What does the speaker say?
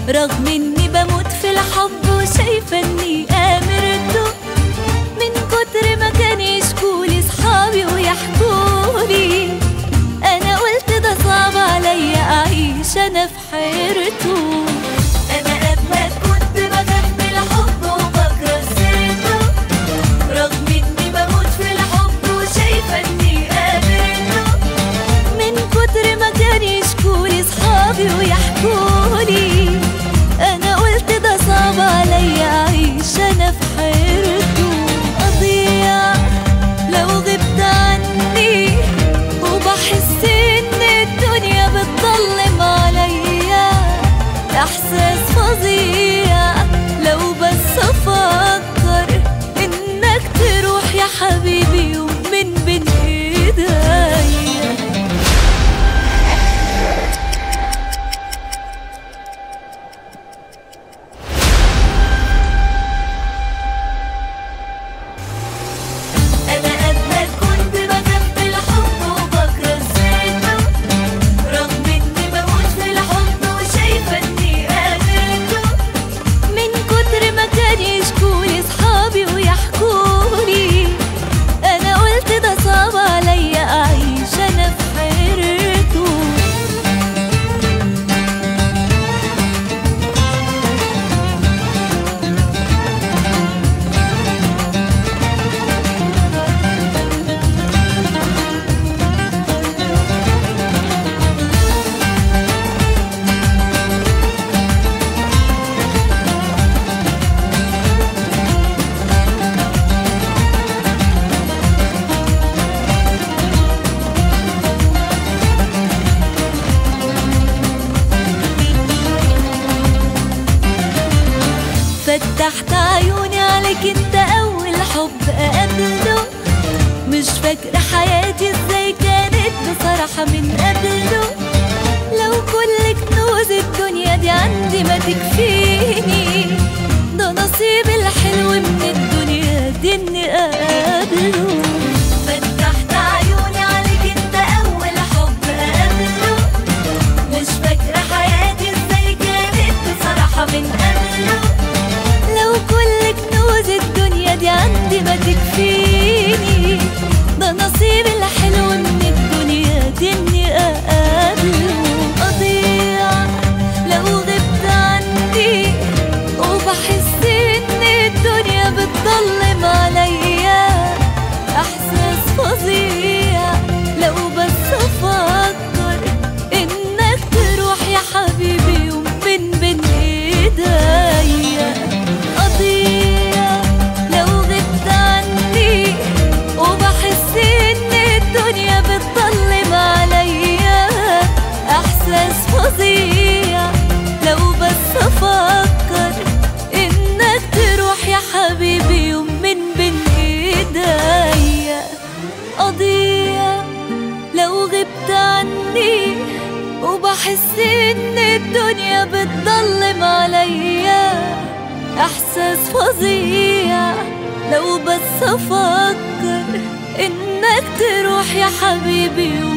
رغم اني بموت في الحب وشايفة اني امرته من كتر ما كان يشكولي صحابي ويحكولي انا قلت ده صعب عليا اعيش انا في حيرته انا قبلك كنت بخاف من الحب وبكره سيرته رغم اني بموت في الحب وشايفة اني قابلته من كتر ما كان يشكولي صحابي ويحكولي انا قلت ده صعب عليا اعيش انا في حيرته اضيع لو غبت عني وبحس ان الدنيا بتضلم عليا احساس فظيع لو بس افكر انك تروح يا حبيبي يوم من بين ايديا انا قبلك كنت بخاف من الحب وبكره سيرته رغم اني بموت في الحب وشايفه اني قابلته من كتر ما كان يشكولي صحابي ويحكولي انا قلت ده صعب عليا اعيش انا في حيرته فتحت عيوني عليك انت اول حب اقابله مش فاكرة حياتي ازاي كانت بصراحة من قبله لو كل كنوز الدنيا دي عندي ما تكفيني ده نصيب الحلو من الدنيا دي اني اقابله فتحت عيوني عليك انت اول حب اقابله مش فاكرة حياتي ازاي كانت بصراحة من قبله لو كل كنوز الدنيا دي عندي ما تكفيني ده نصيب الحلو من الدنيا دي اني اقابله اضيع لو غبت عني وبحس ان الدنيا بتضلم عليا احساس فظيع لو بس افكر انك تروح يا حبيبي يوم من بين ايديا اضيع لو غبت عني وبحس ان الدنيا بتضلم عليا احساس فظيع لو بس افكر انك تروح يا حبيبي يوم من بين ايديا اضيع لو غبت عني وبحس ان الدنيا بتضلم عليا احساس فظيع لو بس افكر انك تروح يا حبيبي